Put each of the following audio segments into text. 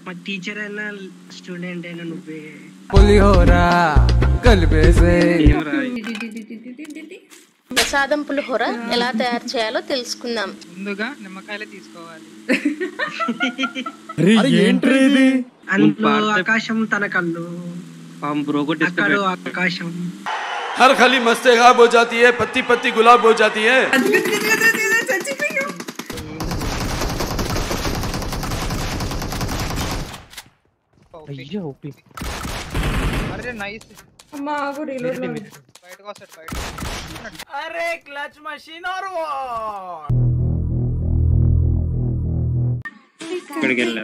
మా టీచర్ అయినా స్టూడెంట్ అయినా నువ్వే పులిహోర కలిపేసే ప్రసాదం పులిహోర ఎలా తయారు చేయాలో తెలుసుకుందాం ముందుగా నిమ్మకాయలు తీసుకోవాలి ఏంట్రీ ఇది అందులో ఆకాశం తన కళ్ళు బ్రో को అక్కడ ఆకాశం हर खली मस्ते खाब हो जाती है पत्ती पत्ती गुलाब हो जाती है అయ్యో ఓపి అరే నైస్ అమ్మా ఆగు రీలోడ్ బయటకు వస్తాడు బయట అరే క్లచ్ మషీన్ और ఇక్కడికి వెళ్ళారు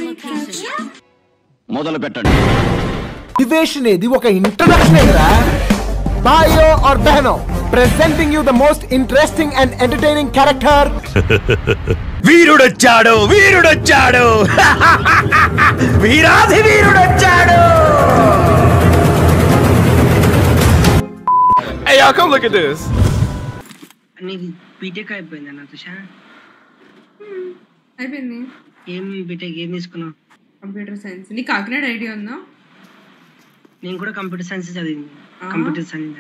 మొదలు పెట్టండి నివేష్ అనేది ఒక ఇంట్రడక్షన్ ఎదురా భాయో और बहनों presenting you the most interesting and entertaining character వీరుడొచ్చాడు వీరుడొచ్చాడు వీరాధి వీరుడొచ్చాడు Hey, y'all, come look at this. నీది బీటెక్ అయిపోయింది అన్న తుషా అయిపోయింది ఏం బీటెక్ ఏం తీసుకున్నావు కంప్యూటర్ సైన్స్ నీకు కాకినాడ ఐడియా ఉందా నేను కూడా కంప్యూటర్ సైన్స్ చదివింది కంప్యూటర్ సైన్స్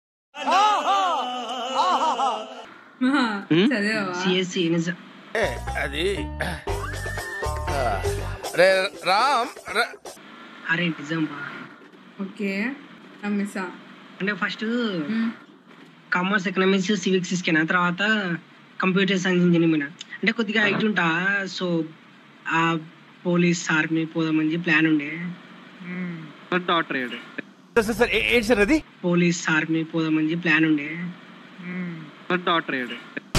ఆహా, చదివావా సిఎస్సి నిజం అది రే రామ్ అరే నిజం బా ఓకే నమ్మిసా అంటే ఫస్ట్ కామర్స్ ఎకనామిక్స్ సివిక్స్ తీసుకున్నా తర్వాత కంప్యూటర్ సైన్స్ ఇంజనీరింగ్ అంటే కొద్దిగా ఐటీ ఉంటా సో ఆ పోలీస్ ఆర్మీ పోదామని చెప్పి ప్లాన్ ఉండే డాక్టర్ అయ్యాడు సార్ ఏంటి సార్ అది పోలీస్ ఆర్మీ పోదామని చెప్పి ప్లాన్ ఉండే డాక్టర్ అయ్యాడు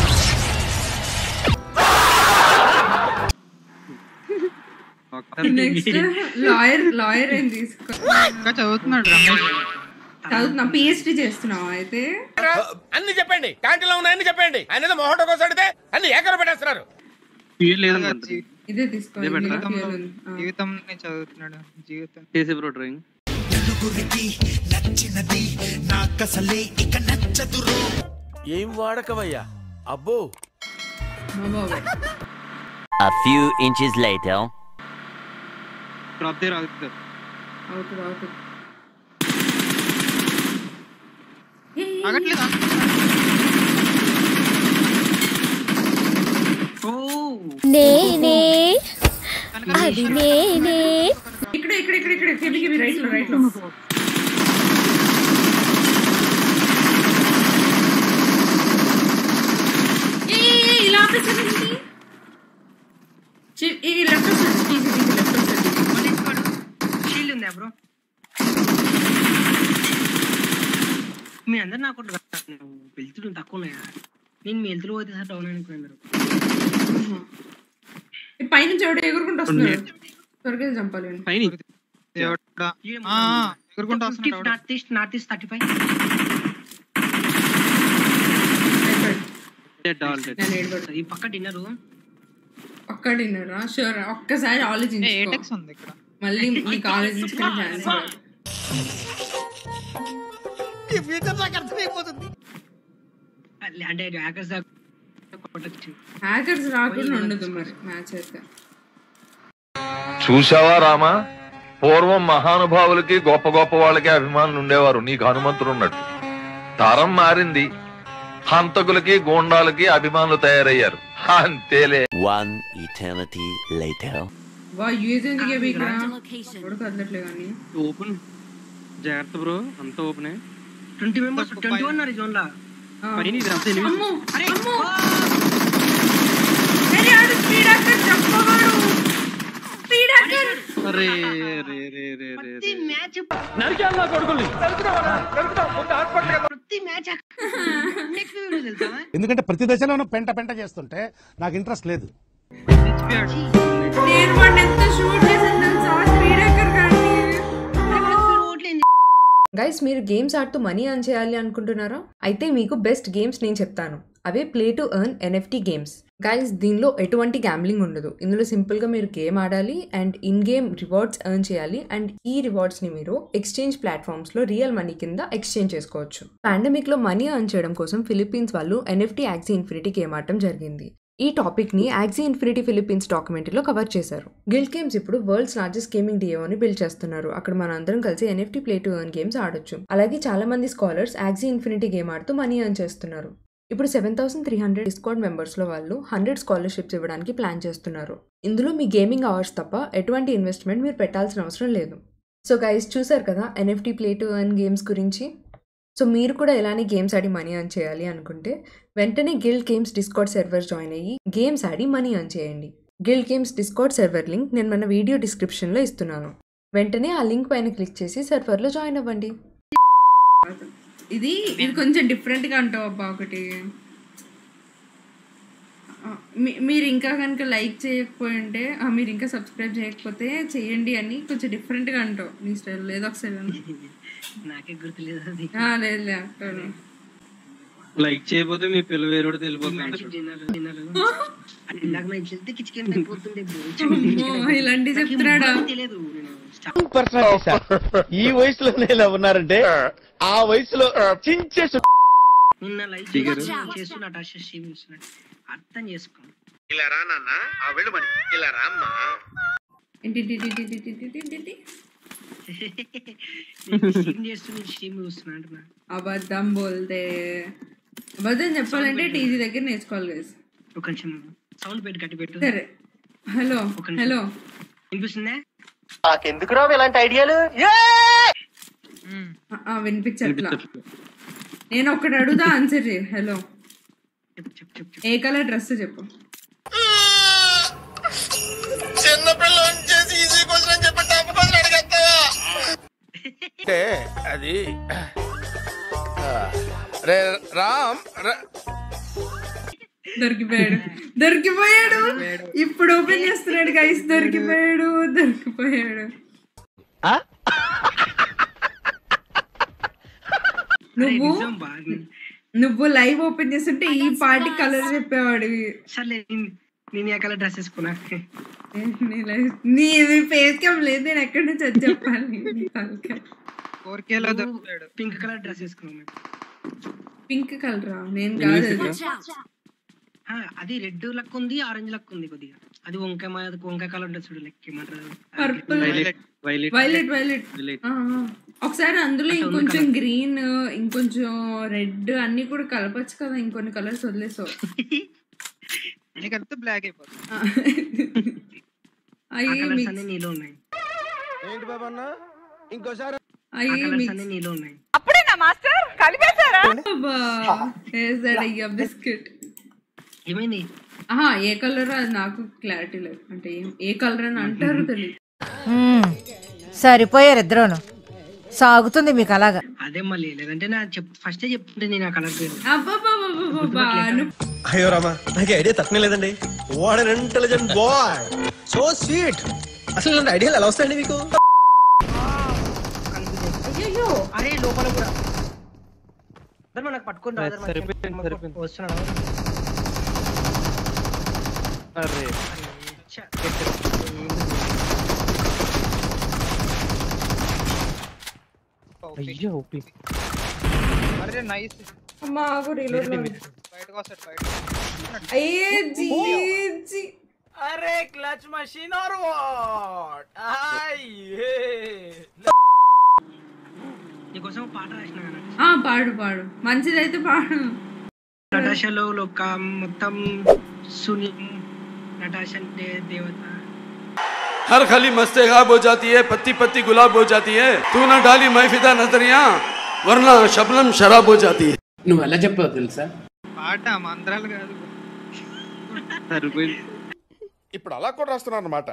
నెక్స్ట్ లాయర్ లాయర్ ఏం తీసుకో ఇంకా చదువుతున్నాడు రమేష్ చదువుతున్నా పిహెచ్డి చేస్తున్నావా అయితే అన్ని చెప్పండి క్యాంటీన్లో ఉన్న అన్ని చెప్పండి ఆయన ఏదో మొహటో కోసం అడిగితే అన్ని ఏకర పెట్టేస్తున్నారు ఫీల్ లేదనుకుంటా జీ- ఇదే తీసుకో ఇదే better. ఇందులో fuel ఉంది. ఆ. జీవితం నేను చదువుతున్నాడు జీవితం చేసే బ్రో డ్రాయింగ్ ఏం వాడకవయ్యా అబ్బో మా బాబాయ్ A few inches later. Drop దగ్గర ఆగుతారు అవుతుంది అవుతుంది ఆగట్లేదా ఓ నేనే అది నేనే ఇక్కడ ఇక్కడ ఇక్కడ ఇక్కడ కెబి కెబి రైట్ లో రైట్ లో ఏ, ఏ, ఏ, ఇలా ఆపేసావేంటి? చి- ఈ లెఫ్ట్ సైడ్ తీసి తీసి లెఫ్ట్ సైడ్ షీల్డ్ ఉందా బ్రో మీ అందరు నాకు వెళ్తుడు తక్కువ ఉన్నాయా నేను మీ వెళ్తురు పోతే సార్ డౌన్ అనుకున్నారు ఈ పైనుంచి ఎవడో ఎగురుకుంటూ వస్తున్నాడు త్వరగా చంపాలి వీడిని. పైన దేవుడా ఆ, ఆ, ఎగురుకుంటూ వస్తున్నాడు ఎవడో. North east north east thirty five అయిపోయాడు. డెడ్ ఆల్ డెడ్ నేను ఏడుపడ్డా. ఈ పక్క డిన్నర్ ఒక్క డిన్నరా షూర్ ఒక్కసారి ఏ, ఆలోచించుకో ఏటెక్స్ ఉంది ఇక్కడ మళ్ళీ నీకు ఆలోచించుకునే ఛాన్స్ రాదు. అంటే హ్యాకర్స్ కొట్టచ్చు హ్యాకర్స్ రాకుండా ఉండదు మరి మ్యాచ్ అయితే చూసావా రామా పూర్వం మహానుభావులకి గొప్ప గొప్ప వాళ్ళకి అభిమానులు ఉండేవారు నీకు హనుమంతుడు ఉన్నట్టు తరం మారింది హంతకులకి గూండాలకి అభిమానులు తయారయ్యారు అంతేలే One eternity later. వా యూజ్ ఎందుకు ఇవి ఇక్కడ ఎవడు కదలట్లే కానీ ఓపెన్ జాగ్రత్త బ్రో అంత ఓపెనే ట్వంటీ మెంబర్స్ ట్వంటీ వన్ ఉన్నారు జోన్ లా ఆ. పైన ఇది అంతా ఎనిమిది అమ్మో అమ్మో అరే ఆడు స్పీడ్ హ్యాకర్ చంపవాడు స్పీడ్ హ్యాకర్ అరే రే రే రే రే ప్రతి మ్యాచ్ ప్రతి మ్యాచ్ తెలుసా ఎందుకంటే ప్రతి దశలోనూ పెంట పెంట చేస్తుంటే నాకు ఇంట్రెస్ట్ లేదు నేను వాడిని ఎంత షూట్ చేసాను తెలుసా స్పీడ్ హ్యాకర్ కానీ గైస్ మీరు గేమ్స్ ఆడుతూ మనీ అర్న్ చేయాలి అనుకుంటున్నారా అయితే మీకు బెస్ట్ గేమ్స్ నేను చెప్తాను అవే play to earn NFT games guys దీనిలో ఎటువంటి గ్యాంబ్లింగ్ ఉండదు ఇందులో సింపుల్గా మీరు గేమ్ ఆడాలి and in game rewards earn చేయాలి అండ్ ఈ రివార్డ్స్ని మీరు ఎక్స్చేంజ్ ప్లాట్ఫామ్స్లో రియల్ మనీ కింద ఎక్స్చేంజ్ చేసుకోవచ్చు పాండమిక్లో మనీ ఎర్న్ చేయడం కోసం ఫిలిప్పీన్స్ వాళ్ళు ఎన్ఎఫ్టీ యాక్సీ ఇన్ఫినిటీ గేమ్ ఆడటం జరిగింది ఈ టాపిక్ని యాక్సీ ఇన్ఫినిటీ ఫిలిప్పీన్స్ డాక్యుమెంటరీలో కవర్ చేశారు గిల్డ్ గేమ్స్ ఇప్పుడు వరల్డ్స్ లార్జెస్ట్ గేమింగ్ డియోని బిల్డ్ చేస్తున్నారు అక్కడ మన అందరం కలిసి NFT play to earn games ఆడొచ్చు అలాగే చాలా మంది స్కాలర్స్ యాక్సీ ఇన్ఫినిటీ గేమ్ ఆడుతూ మనీ ఎర్న్ చేస్తున్నారు ఇప్పుడు seven thousand three hundred Discord మెంబర్స్లో వాళ్ళు హండ్రెడ్ స్కాలర్షిప్స్ ఇవ్వడానికి ప్లాన్ చేస్తున్నారు ఇందులో మీ గేమింగ్ అవర్స్ తప్ప ఎటువంటి ఇన్వెస్ట్మెంట్ మీరు పెట్టాల్సిన అవసరం లేదు సో గైస్ చూసారు కదా NFT play to earn games గురించి సో మీరు కూడా ఇలానే గేమ్స్ ఆడి మనీ ఎర్న్ చేయాలి అనుకుంటే వెంటనే Guild Games Discord server join అయ్యి గేమ్స్ ఆడి మనీ ఎర్న్ చేయండి Guild Games Discord server link నేను మన వీడియో డిస్క్రిప్షన్లో ఇస్తున్నాను వెంటనే ఆ లింక్ పైన క్లిక్ చేసి సర్వర్లో జాయిన్ అవ్వండి ఇది ఇది కొంచెం డిఫరెంట్గా అంటావు అబ్బా ఒకటి ఆ, మీ- మీరు ఇంకా కనుక లైక్ చేయకపోయి ఉంటే ఆ, మీరు ఇంకా సబ్స్క్రైబ్ చేయకపోతే చేయండి అని కొంచెం డిఫరెంట్గా అంటావు నీ స్టైల్ ఏదో ఒకసారి అను. నాకే గుర్తులేదు అది ఆ, లేదు లే అంటాను. లైక్ చేయకపోతే మీ పిల్ల వేరుడు తెలిపోతుంది చిన్నలు, చిన్నలు. అది ఇందాక నేను చెల్తే కిచకెన్ అయిపోతుండే bro. అమ్మో, ఇలాంటివి నాకు ఈ చెప్తున్నాడా ముగ్గురు తెలియదు నేను పర్సనాలిటీ సార్ ఈ వయసులోనే ఇలా ఉన్నారంటే ఆ వయసులో చించేసు నిన్న లైక్ దిగరు. చేస్తూ నటాషా స్ట్రీమ్ చూస్తున్నాడు అర్థం చేసుకో ఇలా రా నాన్న ఆ వెళ్ళు మరి ఇలా రా అమ్మా ఏంటి, ఏంటి, ఏంటి, ఏంటి, ఏంటి, ఏంటి, ఏంటి? స్ట్రీమ్ చేస్తూ నేను స్ట్రీమ్ చూస్తున్నా అంటున్నా అబద్ధం బోల్తే అబద్ధం చెప్పాలంటే టీజీ దగ్గర నేర్చుకోవాలి guys. ఒక నిమిషం సౌండ్ పెట్టి కట్టి పెట్టు సరే హలో ఒక నిమిషం. హలో వినిపిస్తుందా నాకెందుకు రావు ఇలాంటి ఐడియాలు ఆ, ఆ, వినిపించట్లా నేను ఒకటి అడుగుదా ఆన్సర్ చేయి హలో చెప్పు చెప్పు చెప్పు చెప్పు ఏ కలర్ డ్రెస్ చెప్పు చిన్నపిల్ల చేసి ఈజీ క్వశ్చన్ చెప్పి టఫ్ క్వశ్చన్ అడిగేస్తావా అంటే అది రే రామ్ రా- దొరికిపోయాడు దొరికిపోయాడు ఇప్పుడు ఓపెన్ చేస్తున్నాడు గైస్ దొరికిపోయాడు దొరికిపోయాడు నువ్వు నిజం బా నువ్వు లైవ్ ఓపెన్ చేస్తుంటే ఈ పార్టీ కలర్ చెప్పేవాడు సర్లే నేను- నేను ఏ కలర్ డ్రెస్ వేసుకున్నా నీ live- నీ ఫేస్ క్యామ్ లేదు నేను ఎక్కడి నుంచి వచ్చి చెప్పాలి నీ తలకాయ. ఫోర్ కేలో దొరుకుతాడు పింక్ కలర్ డ్రెస్ వేసుకున్నాం పింక్ కలరా నేను కాదు అది. ఆ, అది రెడ్ లక్ ఉంది ఆరెంజ్ లక్ ఉంది కొద్దిగా అది వంకాయ మా- వంకాయ కలర్ డ్రెస్ చూడు లెక్క ఏమంటారు purple violet violet violet violet violet ఒకసారి అందులో అట్లా ఉన్న ఇంకొంచెం colour. గ్రీన్ ఇంకొంచెం రెడ్ అన్ని కూడా కలపచ్చు కదా ఇంకొన్ని కలర్స్ వదిలేసావు అన్ని కలిపితే బ్లాక్ అయిపోతుంది ఆ అయ్యి కలర్స్ మిక్స్ అన్ని నీలో ఉన్నాయి ఏంటి బాబు అన్న ఇంకోసారి ఆ అయ్యి కలర్స్ మిక్స్ అన్ని నీలో ఉన్నాయి అప్పుడేనా మాస్టర్ కలిపేశారా వేసాడు అయ్యా బిస్కెట్ ఏమైంది ఆహా ఏ కలర్ అది నాకు క్లారిటీ లేదు అంటే ఏం- ఏ కలర్ అని అంటారు తెలియదు సరిపోయారు ఇద్దరును సాగుతుంది మీకు అలాగా అదే మళ్ళీ లేదంటే నా చెప్ ఫస్టే చెప్తుంటే నేను ఆ కలర్ పేరు అబ్బబ్బబ్బబ్బబ్బా, నువ్వు అయ్యో రామా నాకు ఐడియా తక్కువ లేదండి what an intelligent boy so sweet అసలు ఇలాంటి ఐడియాలు ఎలా వస్తాయండి మీకు అయ్యయ్యో అరే లోపల కూడా ధర్మ నాకు పట్టుకొని రా, ధర్మ. సరిపోయింది, సరిపోయింది. వస్తున్నాడు అరే ఛ, అయ్యో ఓపి అరే నైస్ అమ్మా ఆగు reload లో ఉంది. బయటకు వస్తాడు బయట అయ్యే జీ జీ अरे क्लच मशीन और व्हाट आइए నీకోసం పాట రాసిన కదా ఆ పాడు పాడు మంచిదైతే పాడు నటాషాలో ఒక మొత్తం సుని నటాష అంటే దేవత हर खली मस्ते खाब हो जाती है पत्ती पत्ती गुलाब हो जाती है तू न डाली महफिदा नजरिया वरना शबनम शराब हो जाती है నువ్వు ఎలా చెప్పావు తెలుసా పాట మంత్రాలు కాదు సరిపోయింది ఇప్పుడు అలా కూడా రాస్తున్నారు అనమాట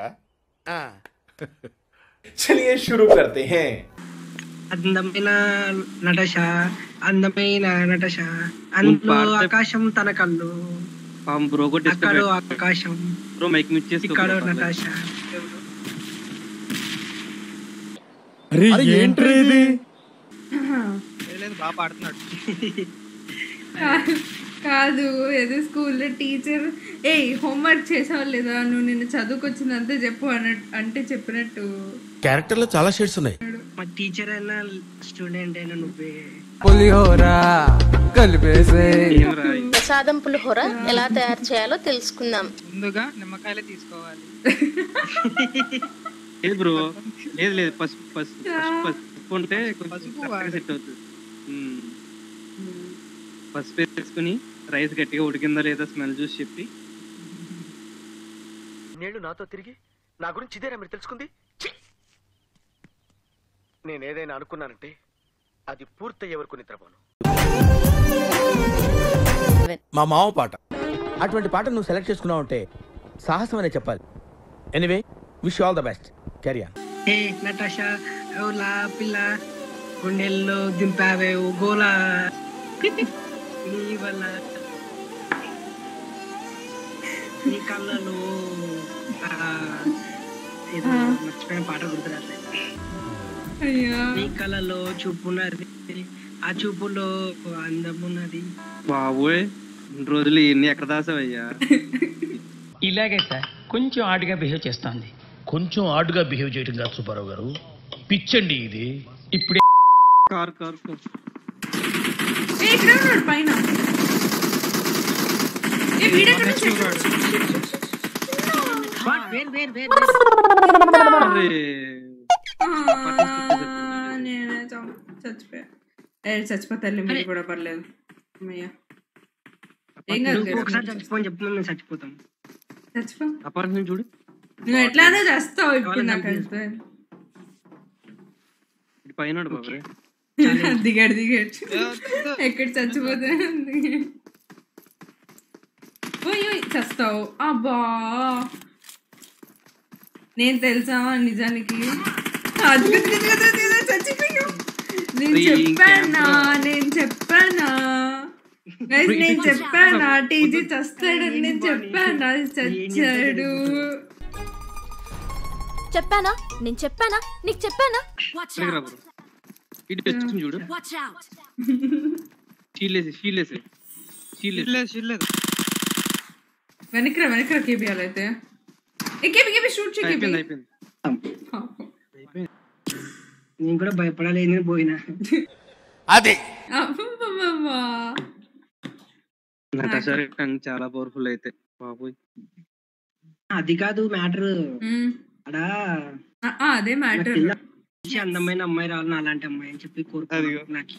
चलिए शुरू करते हैं అందమైన నటష అందమైన నటష అందులో పాడితే- ఆకాశం తన కళ్ళు పాపం బ్రో కూడా అక్కడ డిస్టర్బ్ ఆకాశం బ్రో మైక్ మిస్ చేసుకో ఇక్కడ bro, పర్లేదు. నటాష अरे ఏంట్రీ ఇది లేదు బాగా పాడుతున్నాడు కాదు ఏదో స్కూల్లో టీచర్ ఏ హోంవర్క్ చేసావా లేదా నువ్వు నిన్ను చదువుకొచ్చిందంతా చెప్పు అన్నట్టు అంటే చెప్పినట్టు క్యారెక్టర్ లో చాలా షేడ్స్ ఉన్నాయి మా టీచర్ అయినా స్టూడెంట్ అయినా నువ్వే పులిహోర కలిపేసే ప్రసాదం పులిహోర ఎలా తయారు చేయాలో తెలుసుకుందాం ముందుగా నిమ్మకాయలు తీసుకోవాలి లేదు బ్రో లేదు లేదు పసుపు పసుపు పసుపు పసుపు ఉంటే కొంచెం సెట్ అవుతుంది ఉమ్. పసుపు వేసుకుని రైస్ గట్టిగా ఉడికిందో లేదో స్మెల్ చూసి చెప్పి నేడు నాతో తిరిగి నా గురించి ఇదేనా మీరు తెలుసుకుంది ఛీ! నేను ఏదైనా అనుకున్నానంటే అది పూర్తయ్యే వరకు నిద్రపోను మా మామ పాట అటువంటి పాట నువ్వు సెలెక్ట్ చేసుకున్నావు అంటే సాహసం అనే చెప్పాలి anyway wish all the best career ఏ నటాషా ఓలా పిల్ల గుండెల్లో దింపావే ఓ గోలా నీ వల్ల నీ కళ్ళలో ఆ, ఏదో మర్చిపోయిన పాట గుర్తురాట్లేదు అయ్యో నీ కళ్ళలో చూపున్నది ఆ చూపులో అందం ఉన్నది బాబోయ్ ఇన్ని రోజులు ఇన్ని ఎక్కడ దాసావయ్యా ఇలాగే సార్ కొంచెం ఆడుగా బిహేవ్ చేస్తోంది కొంచెం ఆడుగా బిహేవ్ చేయడం కాదు సుబ్బారావు గారు పిచ్చండి ఇది ఇప్పుడే కార్ కార్ కార్ ఏ ఇక్కడ ఉన్నాడు పైన ఏ వీడెక్కడ వచ్చాడు? వేరు వేరు వేరు ఆ, నేనే చం- చచ్చిపోయా ఏ చచ్చిపోతారులే మీరు కూడా పర్లేదు అమ్మయ్యా ఏం కాదు నువ్వు ఒకసారి guys. చచ్చిపోని చెప్పు మేము చచ్చిపోతాం చచ్చిపో అపార్ట్మెంట్ చూడు నువ్వు ఎట్లానే చేస్తావు ఇప్పుడు నాకు అర్థం ఇటు పైన బాబు దిగాడు దిగాడు ఎక్కడ చచ్చిపోతే దిగాడు. ఓయ్ ఓయ్ చస్తావు అబ్బా నేను తెలుసా నిజానికి అది గది గది గది గది గది చచ్చిపోయావు. నేను Free చెప్పానా camera. నేను చెప్పానా Guys, నేను చెప్పానా టీజీ చస్తాడని నేను చెప్పానా చచ్చాడు చెప్పానా నేను చెప్పానా నీకు చెప్పానా ఇక్కడికి రా బ్రో ఇటు తెచ్చుకుని చూడు షీలేసి షీలేసి షీలేసి వెనక్కి రా వెనక్కి రా కేబిఆర్ అయితే ఏ కేబీ కేబీ షూట్ చేయి కేబీ అయిపోయింది అయిపోయింది నేను కూడా భయపడాలి నేను పోయినా అదే అబ్బబ్బబ్బా. నటాషా టంగ్ చాలా పవర్ఫుల్ అయితే బాబోయ్ అది కాదు మ్యాటర్ మ్మ్. అడా ఆ, ఆ, అదే నా మ్యాటర్ పిల్ల మంచి అందమైన అమ్మాయి రావాలి నా అలాంటి అమ్మాయి అని చెప్పి కోరుకున్నాను నాకు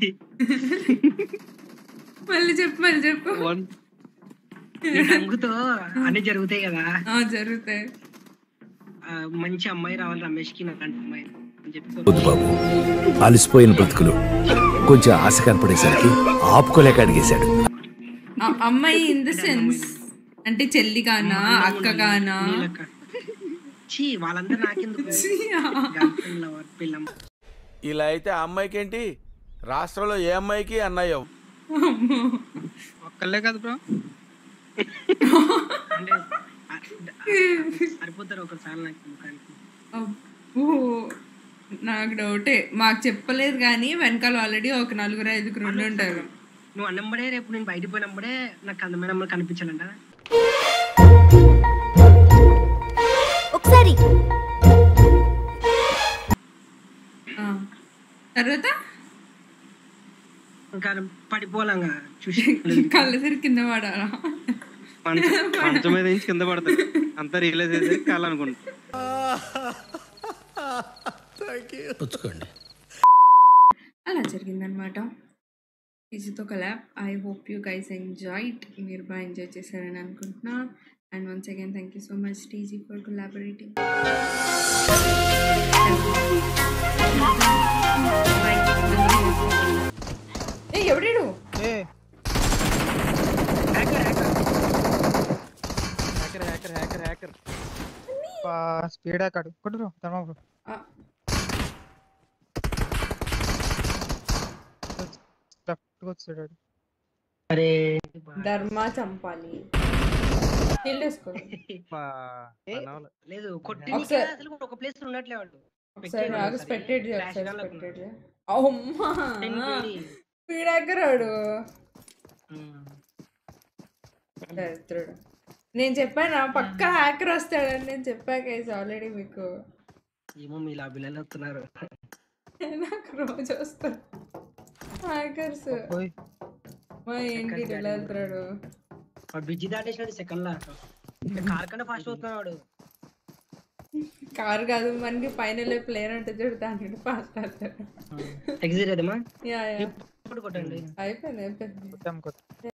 మళ్ళీ చెప్పు మళ్ళీ చెప్పు నీ టంగుతో అన్ని జరుగుతాయి కదా ఆ, జరుగుతాయి ఆ, మంచి అమ్మాయి రావాలి రమేష్ కి నాలాంటి అమ్మాయి అని చెప్పి వద్దు బాబు అలసిపోయిన బ్రతుకులు కొంచెం ఆశ కనపడేసరికి ఆపుకోలేక అడిగేశాడు ఆ, అమ్మాయి ఇన్ ద సెన్స్ అంటే చెల్లి కానా అక్క కానా చీ వాళ్ళందరూ నాకెందుకు Girlfriend, lover, పిల్లం ఇలా అయితే ఆ అమ్మాయికి ఏంటి రాష్ట్రంలో ఏ అమ్మాయికి అన్నయ్య ఒక్కళ్ళే కదా బ్రో అంటే సరిపోతారు ఒకసారి నాకు ముఖానికి అబ్బో నాకు డౌటే మాకు చెప్పలేదు కానీ వెనకాల ఆల్రెడీ ఒక నలుగురు ఐదుగురు ఉండి ఉంటారు నువ్వు అన్నంబడే రేపు నేను బయటికి పోయినప్పుడే నాకు అందమైన అమ్మాయి కనిపించాలంట ఒకసారి ఆ. తర్వాత ఇంకా పడిపోలంగా చూసి కళ్ళ సరి కింద పడాలా మంచం మంచం మీద నుంచి కింద పడతాడు అంతా రియలైజ్ అయితే కాలు అనుకుంటా పుచ్చుకోండి అలా జరిగిందనమాట ఈజీతో collab I hope you guys enjoyed మీరు బాగా ఎంజాయ్ చేశారని అనుకుంటున్నా and once again thank you so much TG for collaborating ఏ ఎవడీడు hacker hacker hacker hacker speed hacker కొట్టు బ్రో ధర్మా బ్రో లెఫ్ట్ వచ్చాడు అరే ధర్మ చంపాలి కిల్ వేసుకో లేదు కొట్టి ఒకసారి- అసలు ఒక ప్లేస్ ఉన్నట్లే వాళ్ళు ఒకసారి ఆగు స్పెక్టేట్ చేయి, Flash ఒకసారి gun స్పెక్టేట్ లేకుండా. చేయి. అమ్మా Ten KD. పీడాకరాడు దరిద్రుడు నేను చెప్పాను పక్క హ్యాకర్ వస్తాడని నేను చెప్పాక ఆల్రెడీ మీకు ఏమో మీ లాబీలలో వస్తున్నారు నాకు రోజు వస్తారు హ్యాకర్స్ మా ఏంటి ఇటు ఎలా వెళ్తున్నాడు వాడు బ్రిడ్జి దాటేసినాడు సెకండ్ లా కార్ కన్నా ఫాస్ట్ అవుతున్నాడు కారు కాదు మనకి పైన ప్లేన్ అంటే చూడు దాని ఫాస్ట్ అవుతాడు ఎగ్జిట్ అయితేమా యా యా ఇప్పుడు కొట్టండి అయిపోయింది అయిపోయింది కొట్టాం కొట్టాం